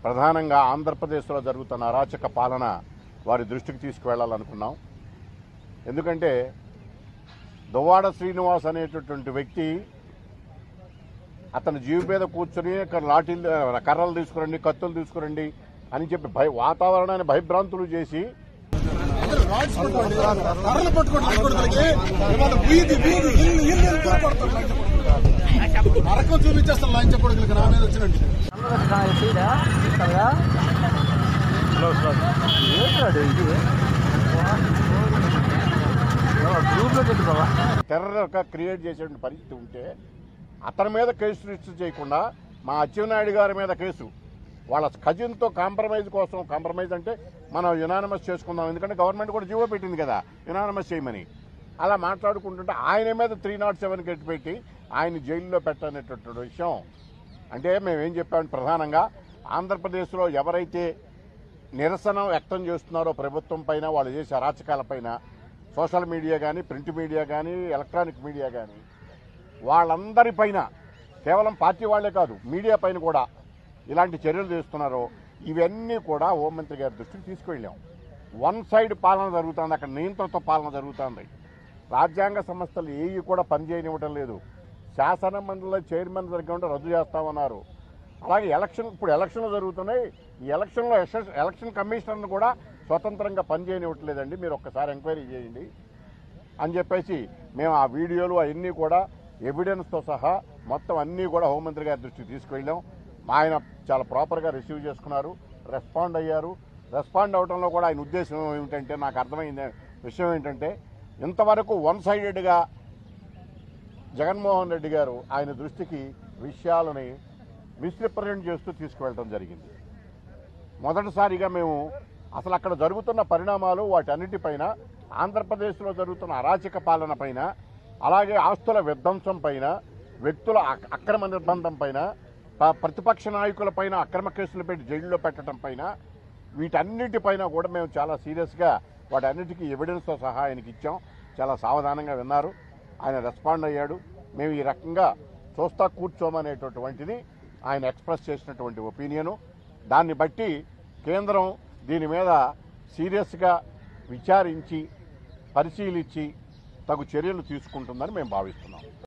ప్రధానంగా ఆంధ్రప్రదేశ్లో జరుగుతున్న అరాచక పాలన వారి దృష్టికి తీసుకువెళ్ళాలనుకున్నాం ఎందుకంటే దువ్వాడ శ్రీనివాస్ అనేటటువంటి వ్యక్తి అతని జీవి మీద కూర్చొని ఇక్కడ లాఠీలు కర్రలు తీసుకురండి కత్తులు తీసుకురండి అని చెప్పి భయ వాతావరణాన్ని భయభ్రాంతులు చేసి రాడ్స్ పట్టుకోండి కర్రలు పట్టుకోండి లంచగొడుగులకి ఇవాళ వీధి వీధి ఇల్లు ఇల్లు ఇల్లు కొడతారు లంచగొడుగులు నరకం చూపించేస్తాను లంచగొడుగులకి నా మీద వచ్చినట్టు టెర్రర్ క్రియేట్ చేసేటువంటి పరిస్థితి ఉంటే అతని మీద కేసు రిజిస్టర్ చేయకుండా మా అచ్చెన్నాయుడు గారి మీద కేసు వాళ్ళ కజిన్తో కాంప్రమైజ్ కోసం కాంప్రమైజ్ అంటే మనం యునానమస్ చేసుకుందాం ఎందుకంటే గవర్నమెంట్ కూడా జీవో పెట్టింది కదా యునానమస్ చేయమని అలా మాట్లాడుకుంటుంటే ఆయన మీద త్రీ నాట్ సెవెన్ కట్టి పెట్టి ఆయన జైల్లో పెట్టనేటటువంటి విషయం అంటే మేమేం చెప్పామంటే ప్రధానంగా ఆంధ్రప్రదేశ్లో ఎవరైతే నిరసన వ్యక్తం చేస్తున్నారో ప్రభుత్వం పైన వాళ్ళు చేసే అరాచకాల పైన సోషల్ మీడియా కానీ ప్రింట్ మీడియా కానీ ఎలక్ట్రానిక్ మీడియా కానీ వాళ్ళందరిపైన కేవలం పార్టీ వాళ్లే కాదు మీడియా పైన కూడా ఇలాంటి చర్యలు చేస్తున్నారో ఇవన్నీ కూడా హోంమంత్రి గారి దృష్టికి తీసుకువెళ్ళాం వన్ సైడ్ పాలన జరుగుతుంది అక్కడ నియంత్రణతో పాలన జరుగుతుంది రాజ్యాంగ సంస్థలు ఏవి కూడా పనిచేయనివ్వటం లేదు శాసన మండలి చైర్మన్ దగ్గర ఉంటే రద్దు చేస్తామన్నారు అలాగే ఎలక్షన్ ఇప్పుడు ఎలక్షన్లు జరుగుతున్నాయి ఈ ఎలక్షన్లో ఎలక్షన్- ఎలక్షన్ కమిషనర్ను కూడా స్వతంత్రంగా పనిచేయనివ్వట్లేదండి మీరు ఒక్కసారి ఎంక్వైరీ చేయండి అని చెప్పేసి మేము ఆ వీడియోలు అవన్నీ కూడా ఎవిడెన్స్తో సహా మొత్తం అన్నీ కూడా హోంమంత్రి గారి దృష్టికి తీసుకువెళ్ళాం ఆయన చాలా ప్రాపర్గా రిసీవ్ చేసుకున్నారు రెస్పాండ్ అయ్యారు రెస్పాండ్ అవడంలో కూడా ఆయన ఉద్దేశం ఏమిటంటే నాకు అర్థమైంది విషయం ఏంటంటే ఇంతవరకు వన్ సైడెడ్గా జగన్మోహన్ రెడ్డి గారు ఆయన దృష్టికి విషయాలని మిస్రిప్రజెంట్ చేస్తూ తీసుకువెళ్ళడం జరిగింది మొదటిసారిగా మేము అసలు అక్కడ జరుగుతున్న పరిణామాలు వాటన్నిటిపైన ఆంధ్రప్రదేశ్లో జరుగుతున్న అరాచక పాలన పైన అలాగే ఆస్తుల విధ్వంసం పైన వ్యక్తుల అక్- అక్రమ నిర్బంధం పైన ప- ప్రతిపక్ష నాయకుల పైన అక్రమ కేసులు పెట్టి జైల్లో పెట్టడం పైన వీటన్నిటిపైన కూడా మేము చాలా సీరియస్గా వాటన్నిటికీ ఎవిడెన్స్తో సహా ఆయనకి ఇచ్చాం చాలా సావధానంగా విన్నారు ఆయన రెస్పాండ్ అయ్యాడు మేము ఈ రకంగా చూస్తా కూర్చోమనేటటువంటిది ఆయన ఎక్స్ప్రెస్ చేసినటువంటి ఒపీనియను దాన్ని బట్టి కేంద్రం దీని మీద సీరియస్గా విచారించి పరిశీలించి తగు చర్యలు తీసుకుంటుందని మేము భావిస్తున్నాం